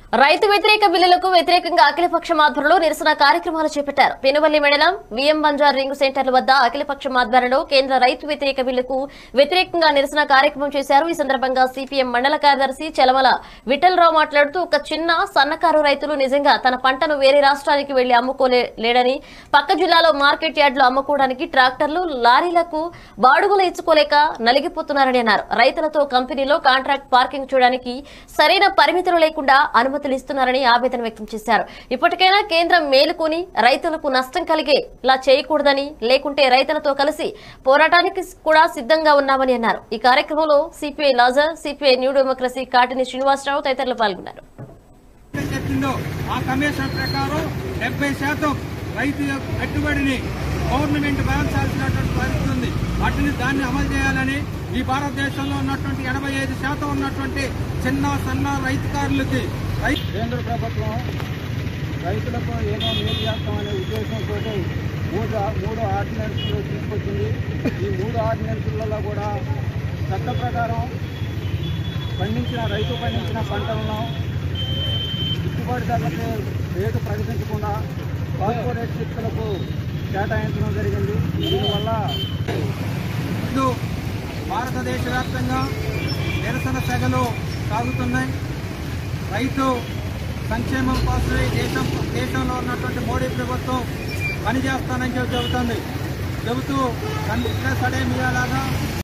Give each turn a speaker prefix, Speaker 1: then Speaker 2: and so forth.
Speaker 1: రైతు వ్యతిరేక బిల్లులకు వ్యతిరేకంగా అఖిలపక్షం ఆధ్వర్యంలో నిరసన కార్యక్రమాలు చేపట్టారు పెనువల్లి మండలం విఎం బంజార్ రింగ్ సెంటర్ల వద్ద అఖిలపక్షం ఆధ్వర్యంలో కేంద్ర రైతు వ్యతిరేక బిల్లుకు వ్యతిరేకంగా నిరసన కార్యక్రమం చేశారు ఈ సందర్భంగా సిపిఎం మండల కార్యదర్శి చలమల విఠలరావు మాట్లాడుతూ ఒక చిన్న సన్నకారు రైతులు నిజంగా తన పంటను వేరే రాష్ట్రానికి వెళ్లి అమ్ముకోలేడని పక్క జిల్లాలో మార్కెట్ యార్డులో అమ్ముకోవడానికి ట్రాక్టర్లు లారీలకు బాడుగులు ఇచ్చుకోలేక నలిగిపోతున్నారని అన్నారు రైతులతో కంపెనీలో కాంట్రాక్ట్ పార్కింగ్ చేయడానికి సరైన పరిమితులు లేకుండా అనుమతులు ఇస్తున్నారని ఆవేదన వ్యక్తం చేశారు ఇప్పటికైనా కేంద్రం మేలుకొని రైతులకు నష్టం కలిగేలా చేయకూడదని లేకుంటే రైతులతో కలిసి పోరాటానికి కూడా సిద్ధంగా ఉన్నామని అన్నారు ఈ కార్యక్రమంలో CPI Lazar CPI new democracy Katini Srinivasa Rao తదితరులు పాల్గొన్నారు
Speaker 2: చెప్పిందో ఆ కమిషన్ ప్రకారం డెబ్బై శాతం రైతు యొక్క పెట్టుబడిని గవర్నమెంట్ భరించాల్సినటువంటి పరిస్థితి ఉంది వాటిని దాన్ని అమలు చేయాలని ఈ భారతదేశంలో ఉన్నటువంటి ఎనభై ఐదు శాతం ఉన్నటువంటి చిన్న సన్న రైతుకారులకి రై-
Speaker 3: కేంద్ర ప్రభుత్వం రైతులకు ఏదో మేలు చేస్తామనే ఉద్దేశంతో మూడు మూడు ఆర్డినెన్స్లు తీసుకొచ్చింది ఈ మూడు ఆర్డినెన్స్లలో కూడా చట్ట ప్రకారం పండించిన రైతు పండించిన పంటలను గిట్టుబాటు ధరలకి రేటు ప్రకటించకుండా కార్పొరేట్ శక్తులకు కేటాయించడం జరిగింది దీనివల్ల
Speaker 2: ముందు భారతదేశ వ్యాప్తంగా నిరసన సెగలు సాగుతున్నాయి రైతు సంక్షేమం కోసమే దేశం దేశంలో ఉన్నటువంటి మోడీ ప్రభుత్వం పనిచేస్తానని చెప్పి చెబుతుంది చెబుతూ కన్ను సడే మీలాగా